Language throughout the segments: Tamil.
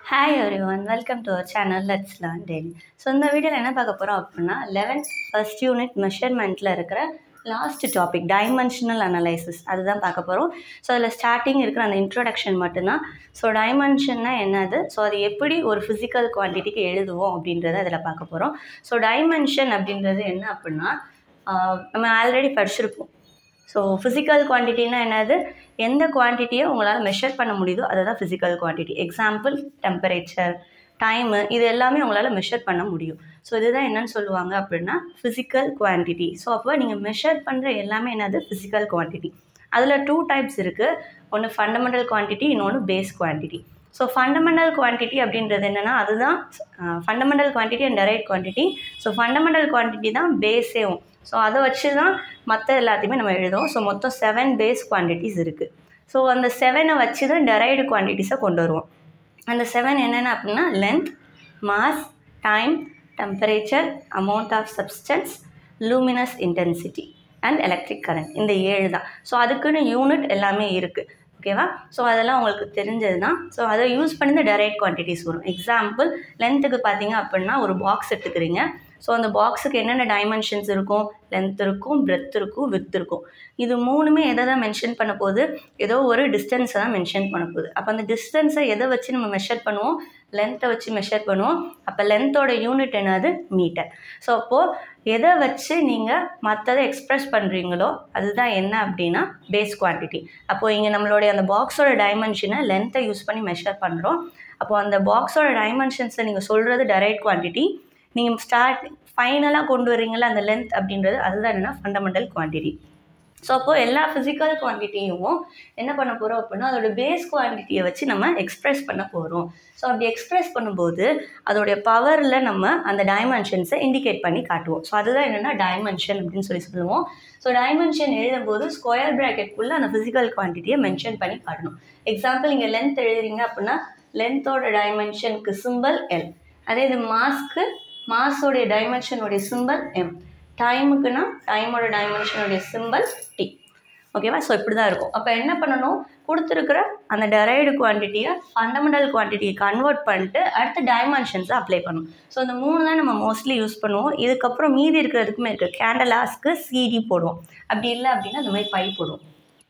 hi everyone welcome to our channel let's learn daily so இந்த வீடியோவில் என்ன பார்க்க போகிறோம் அப்படின்னா லெவன்த் ஃபர்ஸ்ட் யூனிட் மெஷர்மெண்ட்டில் இருக்கிற லாஸ்ட் டாபிக் டைமென்ஷனல் அனலைசிஸ் அதுதான் பார்க்க போகிறோம் ஸோ அதில் ஸ்டார்டிங் இருக்கிற அந்த இன்ட்ரோடக்ஷன் மட்டும்தான் ஸோ டைமென்ஷன்னா என்னது ஸோ அது எப்படி ஒரு ஃபிசிக்கல் குவான்டிட்டிக்கு எழுதுவோம் அப்படின்றத அதில் பார்க்க போகிறோம் ஸோ டைமென்ஷன் அப்படின்றது என்ன அப்படின்னா ஆஹ் நம்ம ஆல்ரெடி படிச்சிருப்போம் ஸோ ஃபிசிக்கல் குவான்டிட்டினா என்னது எந்த குவான்டிட்டியை உங்களால் மெஷர் பண்ண முடியுதோ அதுதான் physical quantity example temperature time இது எல்லாமே உங்களால் மெஷர் பண்ண முடியும் ஸோ இதுதான் என்னன்னு சொல்லுவாங்க அப்படின்னா ஃபிசிக்கல் குவான்டிட்டி ஸோ அப்போ நீங்கள் மெஷர் பண்ணுற எல்லாமே என்னது ஃபிசிக்கல் குவான்டிட்டி அதில் டூ டைப்ஸ் இருக்குது ஒன்று ஃபண்டமெண்டல் குவான்டிட்டி இன்னொன்று base quantity so fundamental quantity அப்படின்றது என்னென்னா அதுதான் fundamental quantity and derived quantity so fundamental quantity தான் பேஸேவும் ஸோ அதை வச்சு தான் மற்ற எல்லாத்தையுமே நம்ம எழுதுவோம் ஸோ மொத்தம் செவன் பேஸ் குவான்டிட்டிஸ் இருக்குது ஸோ அந்த செவனை வச்சு தான் டெரைடு குவான்டிட்டிஸை கொண்டு வருவோம் அந்த செவன் என்னென்ன அப்படின்னா length mass time temperature amount of substance luminous intensity and electric current இந்த ஏழு தான் ஸோ அதுக்குன்னு யூனிட் எல்லாமே இருக்குது ஓகேவா ஸோ அதெல்லாம் உங்களுக்கு தெரிஞ்சது தான் ஸோ அதை யூஸ் பண்ணி இந்த டெரைட் குவான்டிட்டிஸ் வரும் எக்ஸாம்பிள் லென்த்துக்கு பார்த்தீங்க அப்படின்னா ஒரு பாக்ஸ் எடுத்துக்கிறீங்க ஸோ அந்த பாக்ஸுக்கு என்னென்ன டைமென்ஷன்ஸ் இருக்கும் லென்த் இருக்கும் பிரெத் இருக்கும் வித் இருக்கும் இது மூணுமே எதை தான் மென்ஷன் பண்ண போகுது ஏதோ ஒரு டிஸ்டன்ஸை தான் மென்ஷன் பண்ண போகுது அப்போ அந்த டிஸ்டன்ஸை எதை வச்சு நம்ம மெஷர் பண்ணுவோம் லென்த்தை வச்சு மெஷர் பண்ணுவோம் அப்போ லென்த்தோட யூனிட் என்னது மீட்டர் ஸோ அப்போது எதை வச்சு நீங்கள் மற்றதை எக்ஸ்ப்ரெஸ் பண்ணுறீங்களோ அதுதான் என்ன அப்படின்னா பேஸ் குவான்டிட்டி அப்போது இங்கே நம்மளுடைய அந்த பாக்ஸோட டைமென்ஷனை லென்த்தை யூஸ் பண்ணி மெஷர் பண்ணுறோம் அப்போது அந்த பாக்ஸோட டைமென்ஷன்ஸை நீங்கள் சொல்கிறது டெரைட் குவான்டிட்டி நீங்கள் ஸ்டார்ட் ஃபைனலாக கொண்டு வரீங்களா அந்த லென்த் அப்படின்றது அதுதான் என்னென்னா ஃபண்டமெண்டல் குவான்டிட்டி ஸோ அப்போது எல்லா ஃபிசிக்கல் குவான்டிட்டியும் என்ன பண்ண போகிறோம் அப்படின்னா அதோட பேஸ் குவான்டிட்டியை வச்சு நம்ம எக்ஸ்ப்ரெஸ் பண்ண போகிறோம் ஸோ அப்படி எக்ஸ்ப்ரெஸ் பண்ணும்போது அதோடைய பவரில் நம்ம அந்த டைமென்ஷன்ஸை இண்டிகேட் பண்ணி காட்டுவோம் ஸோ அதுதான் என்னென்னா டைமென்ஷன் அப்படின்னு சொல்லி சொல்லுவோம் ஸோ டைமென்ஷன் எழுதும்போது ஸ்கொயர் ப்ராக்கெட்குள்ளே அந்த ஃபிசிக்கல் குவான்டிட்டியை மென்ஷன் பண்ணி காட்டணும் எக்ஸாம்பிள் இங்கே லென்த் எழுதுறீங்க அப்படின்னா லென்த்தோட டைமென்ஷனுக்கு சிம்பிள் எல் அதே இது மாஸ்க்கு மாஸோடைய டைமென்ஷனுடைய சிம்பிள் எம் டைமுக்குன்னா டைமோட டைமென்ஷனுடைய சிம்பிள் டி ஓகேவா ஸோ இப்படி தான் இருக்கும் அப்போ என்ன பண்ணணும் கொடுத்துருக்குற அந்த டெரைடு குவான்டிட்டியை ஃபண்டமெண்டல் குவான்டிட்டியை கன்வெர்ட் பண்ணிட்டு அடுத்த டைமென்ஷன்ஸை அப்ளை பண்ணணும் ஸோ இந்த மூணு தான் நம்ம மோஸ்ட்லி யூஸ் பண்ணுவோம் இதுக்கப்புறம் மீதி இருக்கிறதுக்குமே இருக்குது கேண்டலாஸ்க்கு சிடி போடுவோம் அப்படி இல்லை அப்படின்னா இந்த மாதிரி பை போடுவோம்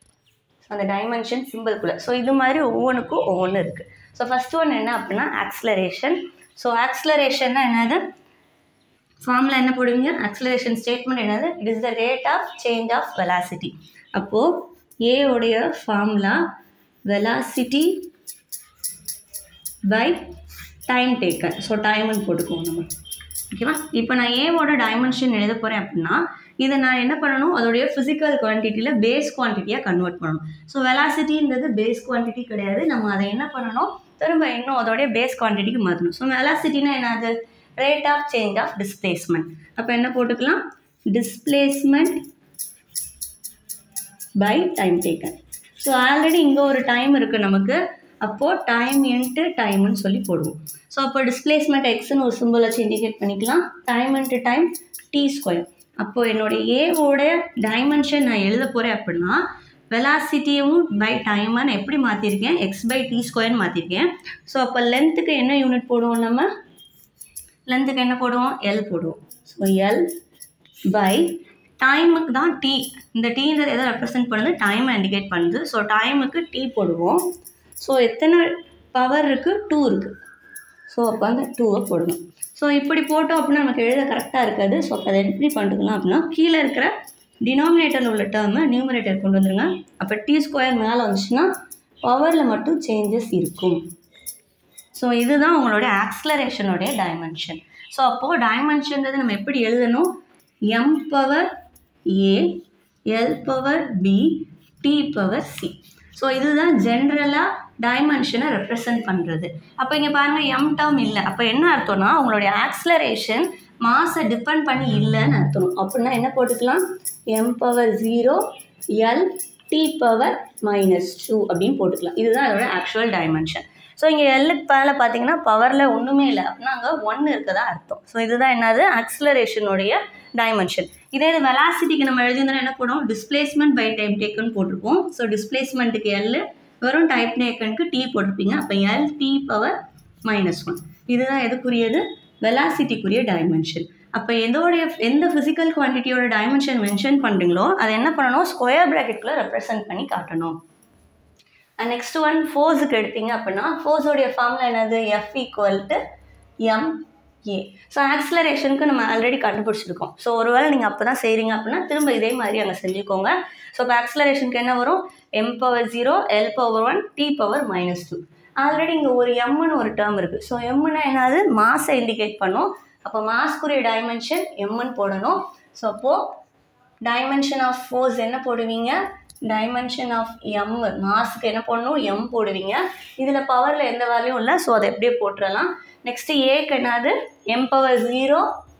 ஸோ அந்த டைமென்ஷன் சிம்பிள்குள்ளே ஸோ இது மாதிரி ஒவ்வொன்றுக்கும் ஒவ்வொன்று இருக்குது ஸோ ஃபஸ்ட் ஒன் என்ன அப்படின்னா ஆக்ஸ்லரேஷன் ஸோ ஆக்ஸ்லரேஷன்னா என்னது ஃபார்மில் என்ன போடுவீங்க ஆக்ஸலரேஷன் ஸ்டேட்மெண்ட் என்னது it is the rate of change of velocity அப்போது ஏ உடைய formula velocity by time taken so டைம்னு போட்டுக்குவோம் நம்ம ஓகேவா இப்போ நான் ஏவோட டைமென்ஷன் எழுத போகிறேன் அப்படின்னா இதை நான் என்ன பண்ணணும் அதோடைய ஃபிசிக்கல் குவான்டிட்டியில் பேஸ் குவான்டிட்டியாக கன்வெர்ட் பண்ணணும் ஸோ வெலாசிட்டின்றது பேஸ் குவான்டிட்டி கிடையாது நம்ம அதை என்ன பண்ணணும் திரும்ப இன்னும் அதோடைய பேஸ் குவான்டிட்டிக்கு மாற்றணும் ஸோ வெலாசிட்டினா என்னது rate of change of displacement அப்போ என்ன போட்டுக்கலாம் displacement by time taken so already இங்கே ஒரு டைம் இருக்குது நமக்கு அப்போது டைம் இன்ட்டு டைம்னு சொல்லி போடுவோம் ஸோ அப்போ டிஸ்பிளேஸ்மெண்ட் எக்ஸ்னு ஒரு சிம்பிள் வச்சு இண்டிகேட் பண்ணிக்கலாம் time into time T square அப்போது என்னுடைய ஏவோட டைமென்ஷன் நான் எழுத போகிறேன் அப்படின்னா வெலாசிட்டியும் பை டைமை நான் எப்படி மாற்றிருக்கேன் எக்ஸ் பை டி ஸ்கொயர்னு மாற்றிருக்கேன் ஸோ அப்போ லென்த்துக்கு என்ன யூனிட் போடுவோம் நம்ம லென்த்துக்கு என்ன போடுவோம் எல் போடுவோம் ஸோ எல் பை டைமுக்கு தான் டி இந்த டீன்றது எதை ரெப்ரசென்ட் பண்ணுது டைமை இண்டிகேட் பண்ணுது ஸோ டைமுக்கு டி போடுவோம் ஸோ எத்தனை பவர் இருக்குது டூ இருக்குது ஸோ அப்போ அந்த டூவை போடணும் ஸோ இப்படி போட்டோம் அப்படின்னா நமக்கு எழுத கரெக்டாக இருக்காது ஸோ அப்போ அதை எப்படி பண்ணிக்கலாம் அப்படின்னா கீழே இருக்கிற டினாமினேட்டரில் உள்ள டேர்மை நியூமரேட்டர் கொண்டு வந்துருங்க அப்போ டி ஸ்கொயர் மேலே வந்துச்சுன்னா பவரில் மட்டும் சேஞ்சஸ் இருக்கும் ஸோ இதுதான் உங்களோட ஆக்ஸ்லரேஷனுடைய டைமென்ஷன் ஸோ அப்போது டைமென்ஷன்றது நம்ம எப்படி எழுதணும் M power A L power B T power C so இதுதான் ஜென்ரலாக டைமென்ஷனை ரெப்ரசன்ட் பண்ணுறது அப்போ இங்கே பாருங்கள் எம் டேர்ம் இல்லை அப்போ என்ன அர்த்தம்னா உங்களுடைய ஆக்ஸ்லரேஷன் மாஸை டிபெண்ட் பண்ணி இல்லைன்னு அர்த்தம் அப்படின்னா என்ன போட்டுக்கலாம் M power zero L T power minus two அப்படின்னு போட்டுக்கலாம் இதுதான் அதோட ஆக்சுவல் டைமென்ஷன் ஸோ இங்கே எல்லுக்கு மேலே பார்த்தீங்கன்னா பவரில் ஒன்றுமே இல்லை அப்படின்னா அங்கே ஒன்று இருக்கதா அர்த்தம் ஸோ இதுதான் என்னது ஆக்ஸலரேஷனுடைய டைமென்ஷன் இதே இது வெலாசிட்டிக்கு நம்ம எழுதியிருந்தோம் என்ன போடுவோம் டிஸ்பிளேஸ்மெண்ட் பை டைம் டேக்குன்னு போட்டிருப்போம் ஸோ டிஸ்பிளேஸ்மெண்ட்டுக்கு எல் வெறும் டைப் டேக்கனுக்கு டி போட்டிருப்பீங்க அப்போ L T power minus one இதுதான் எதுக்குரியது வெலாசிட்டிக்குரிய டைமென்ஷன் அப்போ எதோடைய எந்த ஃபிசிக்கல் குவான்டிட்டியோட டைமென்ஷன் மென்ஷன் பண்ணுறீங்களோ அதை என்ன பண்ணணும் ஸ்கொயர் ப்ராக்கெட்குள்ளே ரெப்ரசன்ட் பண்ணி காட்டணும் அண்ட் நெக்ஸ்ட் ஒன் ஃபோர்ஸுக்கு எடுத்தீங்க அப்படின்னா ஃபோர்ஸோடைய ஃபார்முலா என்னது F equal to M A so ஆக்சிலரேஷனுக்கு நம்ம ஆல்ரெடி கண்டுபிடிச்சிருக்கோம் ஸோ ஒருவேளை நீங்கள் அப்போ தான் செய்கிறீங்க அப்படின்னா திரும்ப இதே மாதிரி அங்கே செஞ்சுக்கோங்க ஸோ இப்போ ஆக்சிலரேஷனுக்கு என்ன வரும் M power zero L power one T power minus two already இங்கே ஒரு எம்னு ஒரு டேர்ம் இருக்குது ஸோ எம்னா என்னது மாஸை இண்டிகேட் பண்ணும் அப்போ மாஸ்க்குரிய டைமென்ஷன் எம்னு போடணும் ஸோ அப்போது டைமென்ஷன் ஆஃப் ஃபோர்ஸ் என்ன போடுவீங்க டைமென்ஷன் ஆஃப் எம் மாஸ்க்கு என்ன போடணும் எம் போடுவீங்க இதில் பவரில் எந்த வேல்யூம் இல்லை ஸோ அதை எப்படியே போட்டுடலாம் நெக்ஸ்ட்டு ஏக்கு என்னது M power zero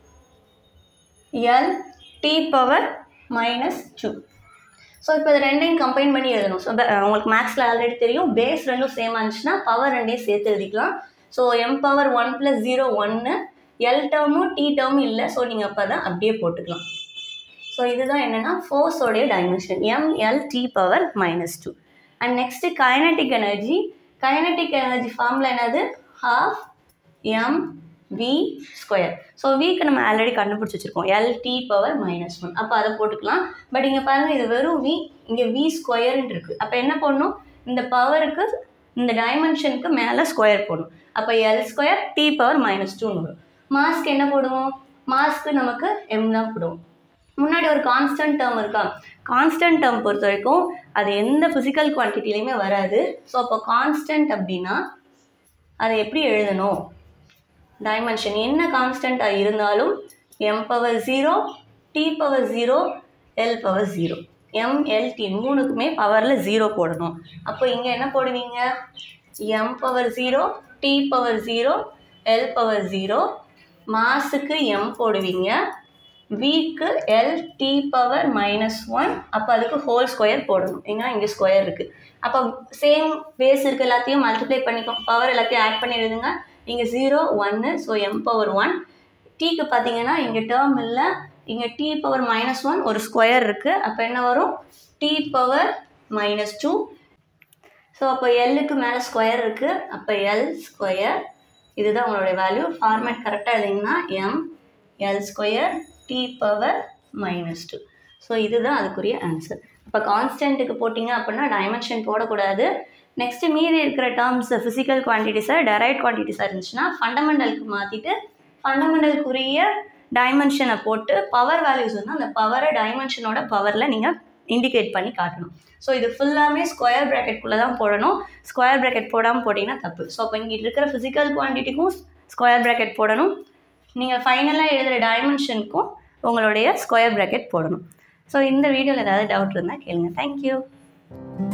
L T power minus two so இப்போ இது ரெண்டையும் கம்பைன் பண்ணி எழுதணும் ஸோ உங்களுக்கு மேக்ஸில் ஆல்ரெடி தெரியும் பேஸ் ரெண்டும் சேமாக இருந்துச்சுன்னா பவர் ரெண்டையும் சேர்த்து எழுதிக்கலாம் so M power one plus zero ஒன்று எல் டேர்மும் டி டேர்மும் இல்லை ஸோ நீங்கள் அப்போ தான் அப்படியே போட்டுக்கலாம் ஸோ இதுதான் என்னென்னா ஃபோர்ஸோடைய dimension M L T power minus two and next kinetic energy kinetic energy ஃபார்மில் என்னது half M V square so விக்கு நம்ம ஆல்ரெடி கண்டுபிடிச்சி வச்சுருக்கோம் L T power minus one அப்போ அதை போட்டுக்கலாம் பட் இங்கே பாருங்கள் இது வெறும் வி இங்கே வி ஸ்கொயர்னு இருக்குது அப்போ என்ன பண்ணணும் இந்த பவருக்கு இந்த டைமென்ஷனுக்கு மேலே ஸ்கொயர் போடணும் அப்போ L square T power minus டூன்னு வரும் மாஸ்க்கு என்ன போடுவோம் மாஸ்க்கு நமக்கு எம் தான் போடுவோம் முன்னாடி ஒரு கான்ஸ்டன்ட் டேர்ம் இருக்கா கான்ஸ்டன்ட் டேர்ம் பொறுத்த வரைக்கும் அது எந்த ஃபிசிக்கல் குவான்டிட்டிலையுமே வராது ஸோ அப்போ கான்ஸ்டன்ட் அப்படின்னா அதை எப்படி எழுதணும் டைமென்ஷன் என்ன கான்ஸ்டண்ட்டாக இருந்தாலும் M power zero T power zero L power zero M L T மூணுக்குமே பவரில் ஜீரோ போடணும் அப்போ இங்கே என்ன போடுவீங்க M power zero T power zero L power zero மாஸுக்கு எம் போடுவீங்க விக்கு L T power minus one அப்போ அதுக்கு ஹோல் ஸ்கொயர் போடணும் ஏன்னா இங்கே ஸ்கொயர் இருக்குது அப்போ சேம் பேஸ் இருக்க எல்லாத்தையும் மல்டிப்ளை பண்ணிக்கோ பவர் எல்லாத்தையும் ஆட் பண்ணி எழுதுங்க இங்கே ஜீரோ ஒன்று ஸோ எம் பவர் ஒன் டீக்கு பார்த்தீங்கன்னா இங்கே டேர்ம் இல்லை இங்கே டி பவர் மைனஸ் ஒன் ஒரு ஸ்கொயர் இருக்குது அப்போ என்ன வரும் T power minus two so அப்போ எல்லுக்கு மேலே ஸ்கொயர் இருக்குது அப்போ எல் ஸ்கொயர் இதுதான் உங்களுடைய வேல்யூ ஃபார்மேட் கரெக்டாக எழுதிங்கன்னா M L square T power minus two so இதுதான் அதுக்குரிய ஆன்சர் இப்போ கான்ஸ்டன்ட்டுக்கு போட்டிங்க அப்படின்னா டைமென்ஷன் போடக்கூடாது நெக்ஸ்ட்டு மீதி இருக்கிற டேர்ம்ஸ் ஃபிசிக்கல் குவான்டிட்டிஸாக டெரைட் குவான்டிட்டிஸாக இருந்துச்சுன்னா ஃபண்டமெண்டலுக்கு மாற்றிட்டு ஃபண்டமெண்டலுக்குரிய டைமென்ஷனை போட்டு பவர் வேல்யூஸ் வந்து அந்த பவரை டைமென்ஷனோட பவரில் நீங்கள் இண்டிகேட் பண்ணி காட்டணும் ஸோ இது ஃபுல்லாமே ஸ்கொயர் ப்ராக்கெட்குள்ளே தான் போடணும் ஸ்கொயர் ப்ராக்கெட் போடாமல் போட்டிங்கன்னா தப்பு ஸோ அப்போ இங்கே இருக்கிற ஃபிசிக்கல் குவான்டிட்டிக்கும் ஸ்கொயர் ப்ராக்கெட் போடணும் நீங்கள் ஃபைனலாக எழுதுகிற டைமென்ஷனுக்கும் உங்களுடைய ஸ்கொயர் ப்ராக்கெட் போடணும் ஸோ இந்த வீடியோவில் ஏதாவது டவுட் இருந்தால் கேளுங்க தேங்க்யூ